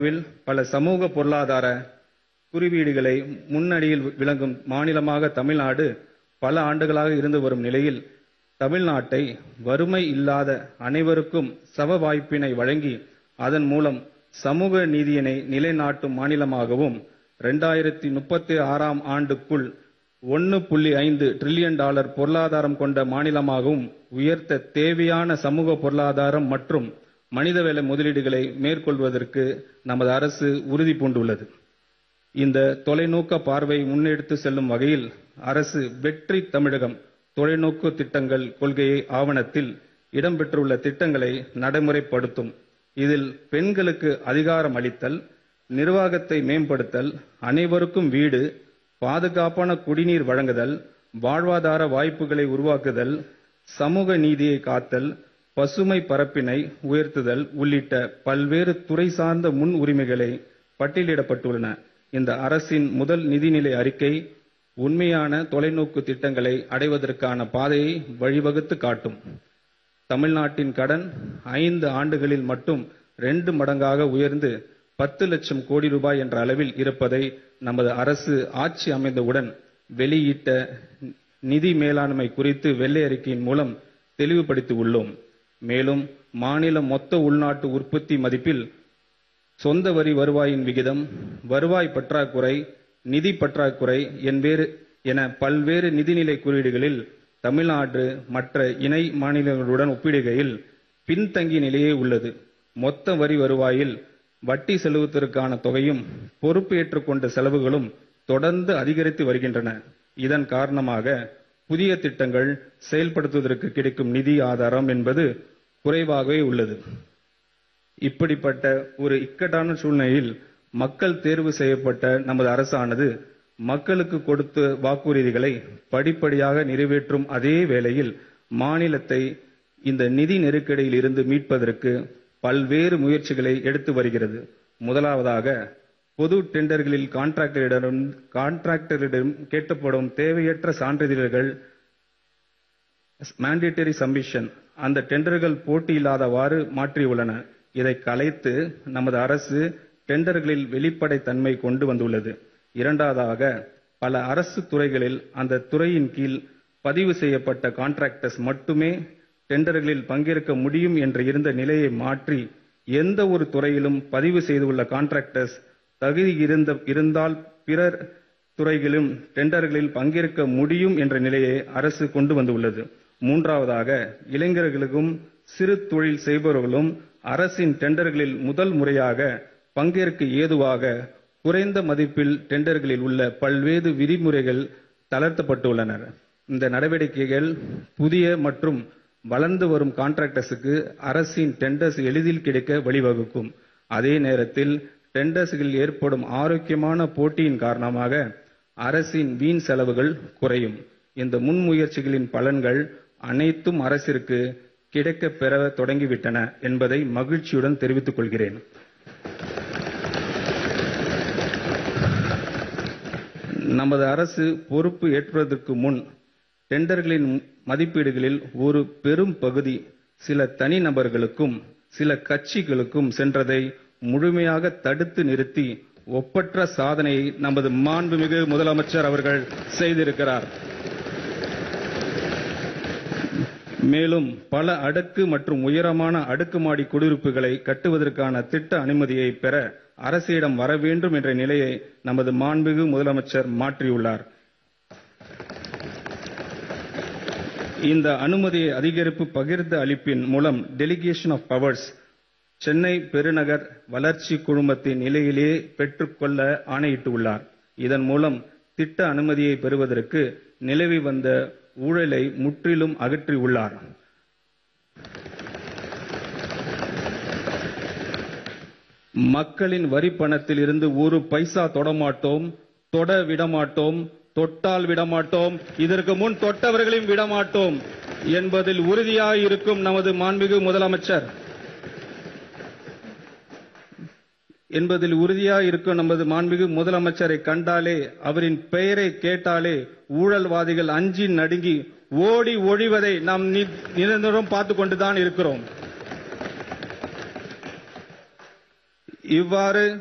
will பல சமூக பொருளாதார குறிவீடுகளை முன்னணியில் விளங்கும் மாநிலமாக தமிழ்நாடு பல ஆண்டுகளாக இருந்து வரும் நிலையில் தமிழ்நாட்டை வறுமை இல்லாத அனைவருக்கும் சம வாய்ப்பினை வழங்கி அதன் மூலம் சமூக நீதியினை நிலைநாட்டும் மாநிலமாகவும் இரண்டாயிரத்தி முப்பத்தி ஆறாம் ஆண்டுக்குள் ஒன்று புள்ளி ஐந்து டிரில்லியன் டாலர் பொருளாதாரம் கொண்ட மாநிலமாகவும் உயர்த்த தேவையான சமூக பொருளாதாரம் மற்றும் மனிதவள முதலீடுகளை மேற்கொள்வதற்கு நமது அரசு உறுதி பூண்டுள்ளது இந்த தொலைநோக்க பார்வை முன்னெடுத்து செல்லும் வகையில் அரசு வெற்றி தமிழகம் தொலைநோக்கு திட்டங்கள் கொள்கையை ஆவணத்தில் இடம்பெற்றுள்ள திட்டங்களை நடைமுறைப்படுத்தும் இதில் பெண்களுக்கு அதிகாரம் அளித்தல் நிர்வாகத்தை மேம்படுத்தல் அனைவருக்கும் வீடு பாதுகாப்பான குடிநீர் வழங்குதல் வாழ்வாதார வாய்ப்புகளை உருவாக்குதல் சமூக நீதியை காத்தல் பசுமை பரப்பினை உயர்த்துதல் உள்ளிட்ட பல்வேறு துறை சார்ந்த முன் உரிமைகளை பட்டியலிடப்பட்டுள்ளன இந்த அரசின் முதல் நிதிநிலை அறிக்கை உண்மையான தொலைநோக்கு திட்டங்களை அடைவதற்கான பாதையை வழிவகுத்து காட்டும் தமிழ்நாட்டின் கடன் ஐந்து ஆண்டுகளில் மட்டும் ரெண்டு மடங்காக உயர்ந்து பத்து லட்சம் கோடி ரூபாய் என்ற அளவில் இருப்பதை நமது அரசு ஆட்சி அமைந்தவுடன் வெளியிட்ட நிதி மேலாண்மை குறித்து வெள்ளை அறிக்கையின் மூலம் தெளிவுபடுத்தி உள்ளோம் மேலும் மாநில மொத்த உள்நாட்டு உற்பத்தி மதிப்பில் சொந்த வரி வருவாயின் விகிதம் வருவாய் பற்றாக்குறை நிதி பற்றாக்குறை என்பேறு என பல்வேறு நிதிநிலை குறியீடுகளில் தமிழ்நாடு மற்ற இணை மாநிலங்களுடன் ஒப்பிடுகையில் பின்தங்கிய நிலையே உள்ளது மொத்த வரி வருவாயில் வட்டி செலுத்துவதற்கான தொகையும் பொறுப்பு ஏற்றுக்கொண்ட செலவுகளும் தொடர்ந்து அதிகரித்து வருகின்றன இதன் காரணமாக புதிய திட்டங்கள் செயல்படுத்துவதற்கு கிடைக்கும் நிதி ஆதாரம் என்பது குறைவாகவே உள்ளது இப்படிப்பட்ட ஒரு இக்கட்டான சூழ்நிலையில் மக்கள் தேர்வு செய்யப்பட்ட நமது அரசானது மக்களுக்கு கொடுத்த வாக்குறுதிகளை படிப்படியாக நிறைவேற்றும் அதே வேளையில் மாநிலத்தை இந்த நிதி நெருக்கடியில் இருந்து மீட்பதற்கு பல்வேறு முயற்சிகளை எடுத்து வருகிறது முதலாவதாக பொது டெண்டர்களில் கான்ட்ராக்டரிடம் கான்ட்ராக்டரிடம் கேட்கப்படும் தேவையற்ற சான்றிதழ்கள் மேண்டேட்டரி சம்பிஷன் அந்த டெண்டர்கள் போட்டி இல்லாதவாறு மாற்றியுள்ளன இதை கலைத்து நமது அரசு டெண்டர்களில் வெளிப்படை தன்மை கொண்டு வந்துள்ளது இரண்டாவதாக பல அரசு துறைகளில் அந்த துறையின் கீழ் பதிவு செய்யப்பட்ட கான்ட்ராக்டர்ஸ் மட்டுமே டெண்டர்களில் பங்கேற்க முடியும் என்று இருந்த நிலையை மாற்றி எந்த ஒரு துறையிலும் பதிவு செய்துள்ள கான்ட்ராக்டர்ஸ் தகுதி இருந்த இருந்தால் பிறர் துறைகளிலும் டெண்டர்களில் பங்கேற்க முடியும் என்ற நிலையை அரசு கொண்டு வந்துள்ளது மூன்றாவதாக இளைஞர்களுக்கும் சிறு தொழில் செய்பவர்களும் அரசின் டெண்டர்களில் முதல் முறையாக பங்கேற்க ஏதுவாக குறைந்த மதிப்பில் டெண்டர்களில் உள்ள பல்வேறு விதிமுறைகள் தளர்த்தப்பட்டுள்ளன இந்த நடவடிக்கைகள் புதிய மற்றும் வளர்ந்து வரும் கான்ட்ராக்டர்ஸுக்கு அரசின் டெண்டர்ஸ் எளிதில் கிடைக்க வழிவகுக்கும் அதே நேரத்தில் டெண்டர்ஸ்களில் ஏற்படும் ஆரோக்கியமான போட்டியின் காரணமாக அரசின் வீண் செலவுகள் குறையும் இந்த முன்முயற்சிகளின் பலன்கள் அனைத்தும் அரசிற்கு கிடைக்கப் பெற தொடங்கிவிட்டன என்பதை மகிழ்ச்சியுடன் தெரிவித்துக் கொள்கிறேன் நமது அரசு பொறுப்பு ஏற்பதற்கு முன் டெண்டர்களின் மதிப்பீடுகளில் ஒரு பெரும் பகுதி சில தனிநபர்களுக்கும் சில கட்சிகளுக்கும் சென்றதை முழுமையாக தடுத்து நிறுத்தி ஒப்பற்ற சாதனையை நமது மாண்புமிகு முதலமைச்சர் அவர்கள் செய்திருக்கிறார் மேலும் பல அடுக்கு மற்றும் உயரமான அடுக்குமாடி குடியிருப்புகளை கட்டுவதற்கான திட்ட அனுமதியை பெற அரசிடம் வர வேண்டும் என்ற நிலையை நமது மாண்புமிகு முதலமைச்சர் மாற்றியுள்ளார் இந்த அனுமதியை அதிகரிப்பு பகிர்ந்து அளிப்பின் மூலம் டெலிகேஷன் ஆஃப் பவர்ஸ் சென்னை பெருநகர் வளர்ச்சி குழுமத்தின் நிலையிலேயே பெற்றுக்கொள்ள ஆணையிட்டுள்ளார் இதன் மூலம் திட்ட அனுமதியை பெறுவதற்கு நிலவி வந்த ஊழலை முற்றிலும் அகற்றியுள்ளார் மக்களின் வரி பணத்தில் இருந்து ஒரு பைசா தொடமாட்டோம் தொட விடமாட்டோம் தொட்டால் விடமாட்டோம் இதற்கு முன் தொட்டவர்களையும் விடமாட்டோம் என்பதில் உறுதியாக இருக்கும் நமது மாண்புமிகு முதலமைச்சர் என்பதில் உறுதியாக இருக்கும் நமது மாண்புமிகு முதலமைச்சரை கண்டாலே அவரின் பெயரை கேட்டாலே ஊழல்வாதிகள் அஞ்சி நடுங்கி ஓடி ஒழிவதை நாம் நி- நிரந்தரம் பார்த்து கொண்டுதான் இருக்கிறோம் இவ்வாறு